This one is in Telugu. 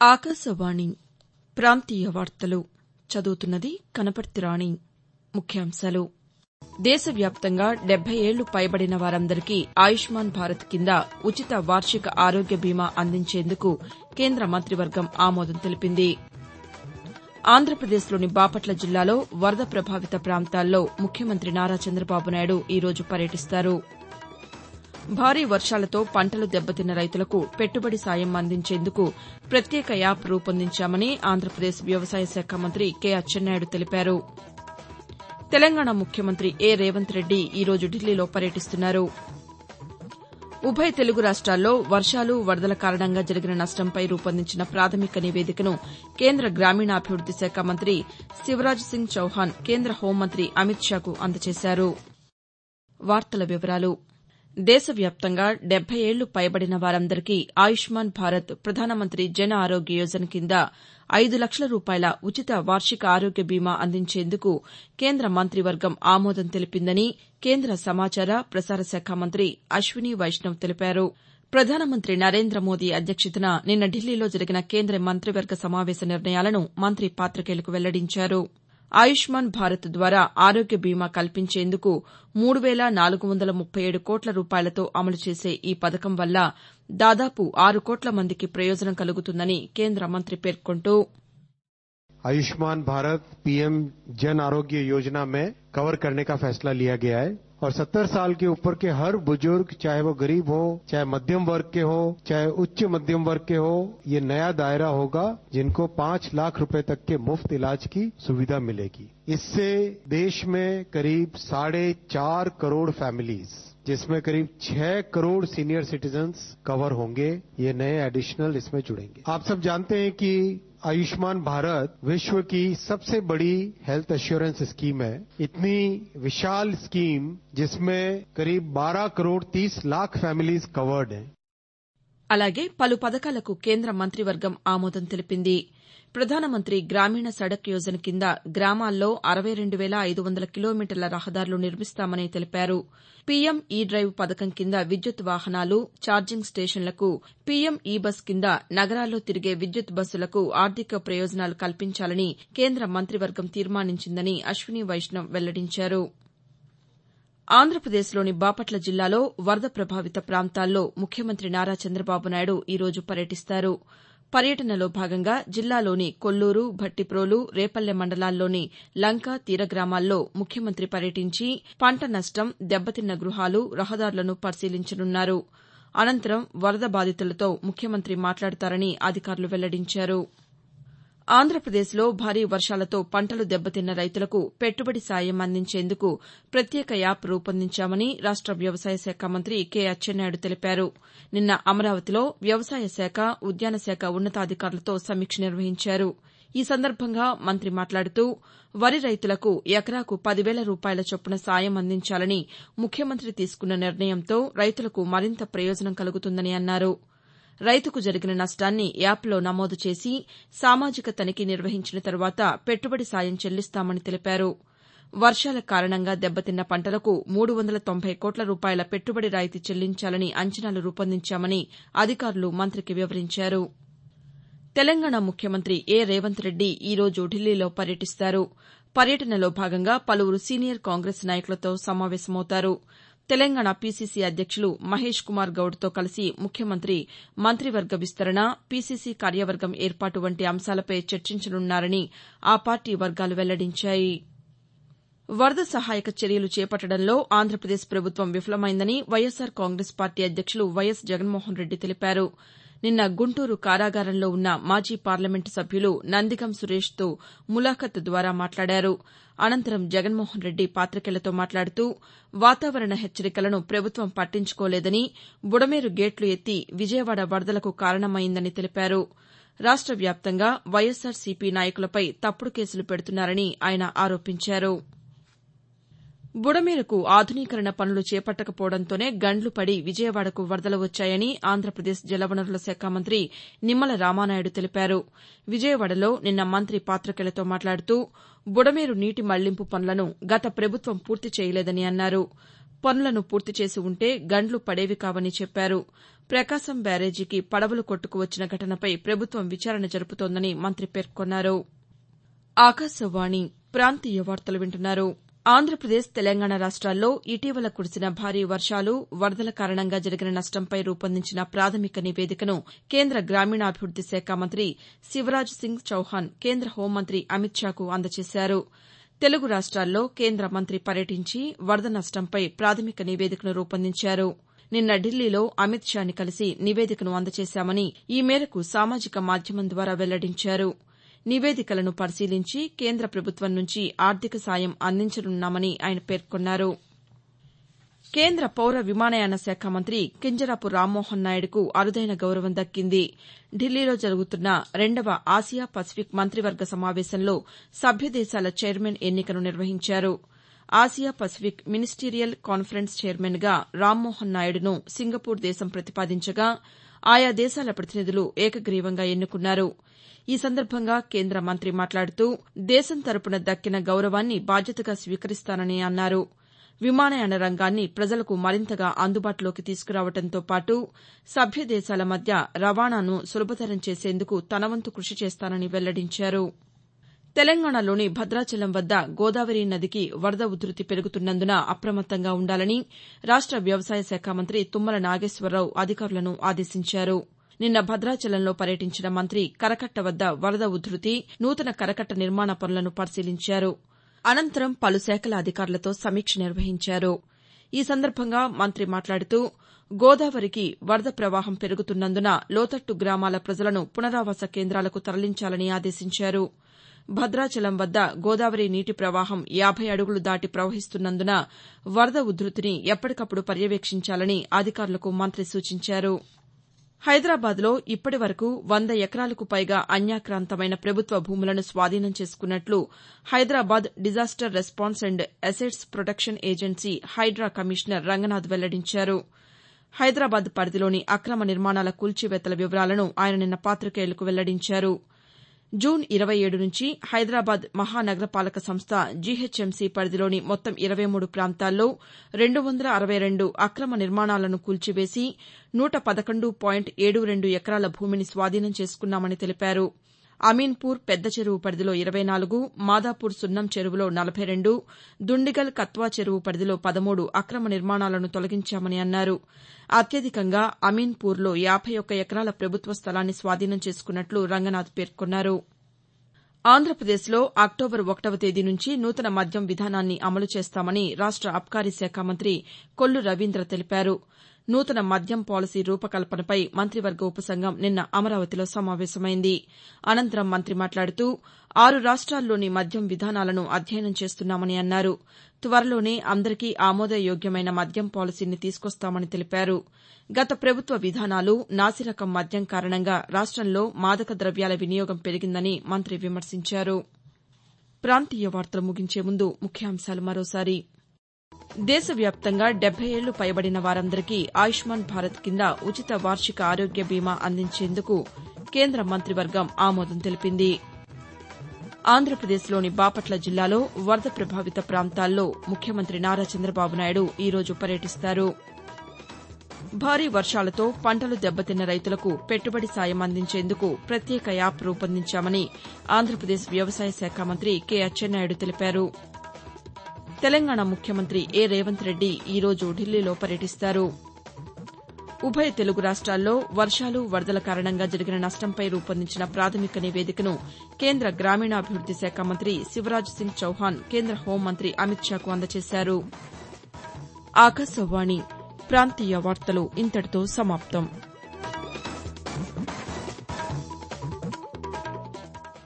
ఆకాశవాణి ప్రాంతీయ వార్తలు చదువుతున్నది కనపర్తి రాణి ముఖ్యాంశాలు దేశవ్యాప్తంగా డెబ్బై ఏళ్లు పైబడిన వారందరికీ ఆయుష్మాన్ భారత్ కింద ఉచిత వార్షిక ఆరోగ్య బీమా అందించేందుకు కేంద్ర మంత్రివర్గం ఆమోదం తెలిపింది ఆంధ్రప్రదేశ్లోని బాపట్ల జిల్లాలో వరద ప్రభావిత ప్రాంతాల్లో ముఖ్యమంత్రి నారా చంద్రబాబు నాయుడు ఈరోజు పర్యటిస్తారు భారీ వర్షాలతో పంటలు దెబ్బతిన్న రైతులకు పెట్టుబడి సాయం అందించేందుకు ప్రత్యేక యాప్ రూపొందించామని ఆంధ్రప్రదేశ్ వ్యవసాయ శాఖ మంత్రి కె అచ్చెన్నాయుడు తెలిపారు తెలంగాణ ముఖ్యమంత్రి ఏ రేవంత్ రెడ్డి ఈరోజు ఢిల్లీలో పర్యటిస్తున్నారు ఉభయ తెలుగు రాష్ట్రాల్లో వర్షాలు వరదల కారణంగా జరిగిన నష్టంపై రూపొందించిన ప్రాథమిక నివేదికను కేంద్ర గ్రామీణాభివృద్ది శాఖ మంత్రి శివరాజ్ సింగ్ చౌహాన్ కేంద్ర హోంమంత్రి అమిత్ షాకు అందజేశారు దేశవ్యాప్తంగా డెబ్బై ఏళ్లు పైబడిన వారందరికీ ఆయుష్మాన్ భారత్ ప్రధానమంత్రి జన్ ఆరోగ్య యోజన కింద ఐదు లక్షల రూపాయల ఉచిత వార్షిక ఆరోగ్య బీమా అందించేందుకు కేంద్ర మంత్రివర్గం ఆమోదం తెలిపిందని కేంద్ర సమాచార ప్రసార శాఖ మంత్రి అశ్విని వైష్ణవ్ తెలిపారు ప్రధానమంత్రి నరేంద్ర మోదీ అధ్యక్షతన నిన్న ఢిల్లీలో జరిగిన కేంద్ర మంత్రివర్గ సమావేశ నిర్ణయాలను మంత్రి పాతికేయులకు వెల్లడించారు ఆయుష్మాన్ భారత్ ద్వారా ఆరోగ్య బీమా కల్పించేందుకు మూడు వేల నాలుగు వందల ముప్పై ఏడు కోట్ల రూపాయలతో అమలు చేసే ఈ పథకం వల్ల దాదాపు ఆరు కోట్ల మందికి ప్రయోజనం కలుగుతుందని కేంద్ర మంత్రి పేర్కొంటూ आयुष्मान भारत पीएम जन आरोग्य योजना में कवर करने का फैसला लिया गया है और 70 साल के ऊपर के हर बुजुर्ग चाहे वो गरीब हो चाहे मध्यम वर्ग के हो चाहे उच्च मध्यम वर्ग के हो ये नया दायरा होगा जिनको पांच लाख रुपए तक के मुफ्त इलाज की सुविधा मिलेगी इससे देश में करीब साढ़े चार करोड़ फैमिलीज जिसमें करीब छह करोड़ सीनियर सिटीजन्स कवर होंगे ये नए एडिशनल इसमें जुड़ेंगे आप सब जानते हैं कि आयुष्मान भारत विश्व की सबसे बड़ी हेल्थ एश्योरेंस स्कीम है इतनी विशाल स्कीम जिसमें करीब 12 करोड़ 30 लाख फैमिलीज कवर्ड हैं అలాగే పలు పథకాలకు కేంద్ర మంత్రివర్గం ఆమోదం తెలిపింది ప్రధానమంత్రి గ్రామీణ సడక్ యోజన కింద గ్రామాల్లో అరవై రెండు వేల ఐదు వందల కిలోమీటర్ల రహదారులు నిర్మిస్తామని తెలిపారు పీఎం ఈ డ్రైవ్ పథకం కింద విద్యుత్ వాహనాలు ఛార్జింగ్ స్టేషన్లకు పీఎం ఈ బస్ కింద నగరాల్లో తిరిగే విద్యుత్ బస్సులకు ఆర్థిక ప్రయోజనాలు కల్పించాలని కేంద్ర మంత్రివర్గం తీర్మానించిందని అశ్విని వైష్ణవ్ వెల్లడించారు ఆంధ్రప్రదేశ్లోని బాపట్ల జిల్లాలో వరద ప్రభావిత ప్రాంతాల్లో ముఖ్యమంత్రి నారా చంద్రబాబు నాయుడు ఈరోజు పర్యటిస్తారు పర్యటనలో భాగంగా జిల్లాలోని కొల్లూరు భట్టిప్రోలు రేపల్లె మండలాల్లోని లంక తీర గ్రామాల్లో ముఖ్యమంత్రి పర్యటించి పంట నష్టం దెబ్బతిన్న గృహాలు రహదారులను పరిశీలించనున్నారు అనంతరం వరద బాధితులతో ముఖ్యమంత్రి మాట్లాడతారని అధికారులు వెల్లడించారు ఆంధ్రప్రదేశ్లో భారీ వర్షాలతో పంటలు దెబ్బతిన్న రైతులకు పెట్టుబడి సాయం అందించేందుకు ప్రత్యేక యాప్ రూపొందించామని రాష్ట వ్యవసాయ శాఖ మంత్రి కె అచ్చెన్నాయుడు తెలిపారు నిన్న అమరావతిలో వ్యవసాయ శాఖ ఉద్యాన శాఖ ఉన్నతాధికారులతో సమీక్ష నిర్వహించారు ఈ సందర్భంగా మంత్రి మాట్లాడుతూ వరి రైతులకు ఎకరాకు పదివేల రూపాయల చొప్పున సాయం అందించాలని ముఖ్యమంత్రి తీసుకున్న నిర్ణయంతో రైతులకు మరింత ప్రయోజనం కలుగుతుందని అన్నారు రైతుకు జరిగిన నష్టాన్ని యాప్లో నమోదు చేసి సామాజిక తనిఖీ నిర్వహించిన తర్వాత పెట్టుబడి సాయం చెల్లిస్తామని తెలిపారు వర్షాల కారణంగా దెబ్బతిన్న పంటలకు మూడు వందల తొంభై కోట్ల రూపాయల పెట్టుబడి రాయితీ చెల్లించాలని అంచనాలు రూపొందించామని అధికారులు మంత్రికి వివరించారు తెలంగాణ ముఖ్యమంత్రి ఏ రేవంత్ రెడ్డి ఈరోజు ఢిల్లీలో పర్యటిస్తారు పర్యటనలో భాగంగా పలువురు సీనియర్ కాంగ్రెస్ నాయకులతో సమావేశమవుతారు తెలంగాణ పీసీసీ అధ్యక్షులు మహేష్ కుమార్ గౌడ్తో కలిసి ముఖ్యమంత్రి మంత్రివర్గ విస్తరణ పీసీసీ కార్యవర్గం ఏర్పాటు వంటి అంశాలపై చర్చించనున్నారని ఆ పార్టీ వర్గాలు వెల్లడించాయి వరద సహాయక చర్యలు చేపట్టడంలో ఆంధ్రప్రదేశ్ ప్రభుత్వం విఫలమైందని వైఎస్సార్ కాంగ్రెస్ పార్టీ అధ్యక్షులు వైఎస్ జగన్మోహన్ రెడ్డి తెలిపారు నిన్న గుంటూరు కారాగారంలో ఉన్న మాజీ పార్లమెంటు సభ్యులు నందిగం సురేష్తో ములాఖత్ ద్వారా మాట్లాడారు అనంతరం జగన్మోహన్ రెడ్డి పాతికేయులతో మాట్లాడుతూ వాతావరణ హెచ్చరికలను ప్రభుత్వం పట్టించుకోలేదని బుడమేరు గేట్లు ఎత్తి విజయవాడ వరదలకు కారణమైందని తెలిపారు రాష్ట వ్యాప్తంగా వైఎస్సార్సీపీ నాయకులపై తప్పుడు కేసులు పెడుతున్నారని ఆయన ఆరోపించారు బుడమేరుకు ఆధునీకరణ పనులు చేపట్టకపోవడంతోనే గండ్లు పడి విజయవాడకు వరదలు వచ్చాయని ఆంధ్రప్రదేశ్ జలవనరుల శాఖ మంత్రి నిమ్మల రామానాయుడు తెలిపారు విజయవాడలో నిన్న మంత్రి పాతికేయులతో మాట్లాడుతూ బుడమేరు నీటి మళ్లింపు పనులను గత ప్రభుత్వం పూర్తి చేయలేదని అన్నారు పనులను పూర్తి చేసి ఉంటే గండ్లు పడేవి కావని చెప్పారు ప్రకాశం బ్యారేజీకి పడవలు కొట్టుకు వచ్చిన ఘటనపై ప్రభుత్వం విచారణ జరుపుతోందని మంత్రి పేర్కొన్నారు ఆకాశవాణి ప్రాంతీయ వార్తలు వింటున్నారు ఆంధ్రప్రదేశ్ తెలంగాణ రాష్ట్రాల్లో ఇటీవల కురిసిన భారీ వర్షాలు వరదల కారణంగా జరిగిన నష్టంపై రూపొందించిన ప్రాథమిక నివేదికను కేంద్ర గ్రామీణాభివృద్ది శాఖ మంత్రి శివరాజ్ సింగ్ చౌహాన్ కేంద్ర హోంమంత్రి అమిత్ షాకు అందజేశారు తెలుగు రాష్ట్రాల్లో కేంద్ర మంత్రి పర్యటించి వరద నష్టంపై ప్రాథమిక నివేదికను రూపొందించారు నిన్న ఢిల్లీలో అమిత్ షాని కలిసి నివేదికను అందజేశామని ఈ మేరకు సామాజిక మాధ్యమం ద్వారా వెల్లడించారు నివేదికలను పరిశీలించి కేంద్ర ప్రభుత్వం నుంచి ఆర్థిక సాయం అందించనున్నామని ఆయన పేర్కొన్నారు కేంద్ర పౌర విమానయాన శాఖ మంత్రి కింజరాపు రామ్మోహన్ నాయుడుకు అరుదైన గౌరవం దక్కింది ఢిల్లీలో జరుగుతున్న రెండవ ఆసియా పసిఫిక్ మంత్రివర్గ సమావేశంలో సభ్యదేశాల చైర్మన్ ఎన్నికను నిర్వహించారు ఆసియా పసిఫిక్ మినిస్టీరియల్ కాన్ఫరెన్స్ చైర్మన్గా రామ్మోహన్ నాయుడును సింగపూర్ దేశం ప్రతిపాదించగా ఆయా దేశాల ప్రతినిధులు ఏకగ్రీవంగా ఎన్నుకున్నారు ఈ సందర్భంగా కేంద్ర మంత్రి మాట్లాడుతూ దేశం తరపున దక్కిన గౌరవాన్ని బాధ్యతగా స్వీకరిస్తానని అన్నారు విమానయాన రంగాన్ని ప్రజలకు మరింతగా అందుబాటులోకి తీసుకురావడంతో పాటు సభ్య దేశాల మధ్య రవాణాను సులభతరం చేసేందుకు తన వంతు కృషి చేస్తానని వెల్లడించారు తెలంగాణలోని భద్రాచలం వద్ద గోదావరి నదికి వరద ఉధృతి పెరుగుతున్నందున అప్రమత్తంగా ఉండాలని రాష్ట వ్యవసాయ శాఖ మంత్రి తుమ్మల నాగేశ్వరరావు అధికారులను ఆదేశించారు నిన్న భద్రాచలంలో పర్యటించిన మంత్రి కరకట్ట వద్ద వరద ఉధృతి నూతన కరకట్ట నిర్మాణ పనులను పరిశీలించారు అనంతరం పలు శాఖల అధికారులతో సమీక్ష నిర్వహించారు ఈ సందర్భంగా మంత్రి మాట్లాడుతూ గోదావరికి వరద ప్రవాహం పెరుగుతున్నందున లోతట్టు గ్రామాల ప్రజలను పునరావాస కేంద్రాలకు తరలించాలని ఆదేశించారు భద్రాచలం వద్ద గోదావరి నీటి ప్రవాహం యాబై అడుగులు దాటి ప్రవహిస్తున్నందున వరద ఉధృతిని ఎప్పటికప్పుడు పర్యవేక్షించాలని అధికారులకు మంత్రి సూచించారు హైదరాబాద్లో ఇప్పటి వరకు వంద ఎకరాలకు పైగా అన్యాక్రాంతమైన ప్రభుత్వ భూములను స్వాధీనం చేసుకున్నట్లు Hyderabad disaster response and assets protection agency HYDRAA commissioner Ranganath వెల్లడించారు హైదరాబాద్ పరిధిలోని అక్రమ నిర్మాణాల కూల్చివేతల వివరాలను ఆయన నిన్న పాతికేయులకు వెల్లడించారు జూన్ ఇరవై ఏడు నుంచి హైదరాబాద్ మహానగరపాలక సంస్థ జీహెచ్ఎంసీ పరిధిలోని మొత్తం ఇరవై మూడు ప్రాంతాల్లో రెండు వందల అరవై రెండు అక్రమ నిర్మాణాలను కూల్చివేసి నూట పదకొండు పాయింట్ ఏడు రెండు ఎకరాల భూమిని స్వాధీనం చేసుకున్నామని తెలిపారు అమీన్పూర్ పెద్ద చెరువు పరిధిలో ఇరవై నాలుగు మాదాపూర్ సున్నం చెరువులో నలభై రెండు దుండిగల్ కత్వా చెరువు పరిధిలో పదమూడు అక్రమ నిర్మాణాలను తొలగించామని అన్నారు అత్యధికంగా అమీన్పూర్లో యాబై ఒక్క ఎకరాల ప్రభుత్వ స్థలాన్ని స్వాధీనం చేసుకున్నట్లు రంగనాథ్ పేర్కొన్నారు ఆంధ్రప్రదేశ్లో అక్టోబర్ ఒకటవ తేదీ నుంచి నూతన మద్యం విధానాన్ని అమలు చేస్తామని రాష్ట అబ్కారీ శాఖ మంత్రి కొల్లు రవీంద్ర తెలిపారు నూతన మద్యం పాలసీ రూపకల్పనపై మంత్రివర్గ ఉపసంఘం నిన్న అమరావతిలో సమావేశమైంది అనంతరం మంత్రి మాట్లాడుతూ ఆరు రాష్ట్రాల్లోని మద్యం విధానాలను అధ్యయనం చేస్తున్నామని అన్నారు త్వరలోనే అందరికీ ఆమోదయోగ్యమైన మద్యం పాలసీని తీసుకొస్తామని తెలిపారు గత ప్రభుత్వ విధానాలు నాసిరకం మద్యం కారణంగా రాష్టంలో మాదక ద్రవ్యాల వినియోగం పెరిగిందని మంత్రి విమర్శించారు ప్రాంతీయ వార్తలు ముగించే ముందు ముఖ్యాంశాలు మరోసారి దేశవ్యాప్తంగా డెబ్బై ఏళ్లు పైబడిన వారందరికీ ఆయుష్మాన్ భారత్ కింద ఉచిత వార్షిక ఆరోగ్య బీమా అందించేందుకు కేంద్ర మంత్రివర్గం ఆమోదం తెలిపింది ఆంధ్రప్రదేశ్లోని బాపట్ల జిల్లాలో వరద ప్రభావిత ప్రాంతాల్లో ముఖ్యమంత్రి నారా చంద్రబాబు నాయుడు ఈరోజు పర్యటిస్తారు భారీ వర్షాలతో పంటలు దెబ్బతిన్న రైతులకు పెట్టుబడి సాయం అందించేందుకు ప్రత్యేక యాప్ రూపొందించామని ఆంధ్రప్రదేశ్ వ్యవసాయ శాఖ మంత్రి కె అచ్చెన్నాయుడు తెలిపారు తెలంగాణ ముఖ్యమంత్రి ఏ రేవంత్ రెడ్డి ఈరోజు ఢిల్లీలో పర్యటిస్తారు ఉభయ తెలుగు రాష్ట్రాల్లో వర్షాలు వరదల కారణంగా జరిగిన నష్టంపై రూపొందించిన ప్రాథమిక నివేదికను కేంద్ర గ్రామీణాభివృద్ది శాఖ మంత్రి శివరాజ్ సింగ్ చౌహాన్ కేంద్ర హోంమంత్రి అమిత్ షాకు అందజేశారు ఆకాశవాణి ప్రాంతీయ వార్తలు ఇంతటితో సమాప్తం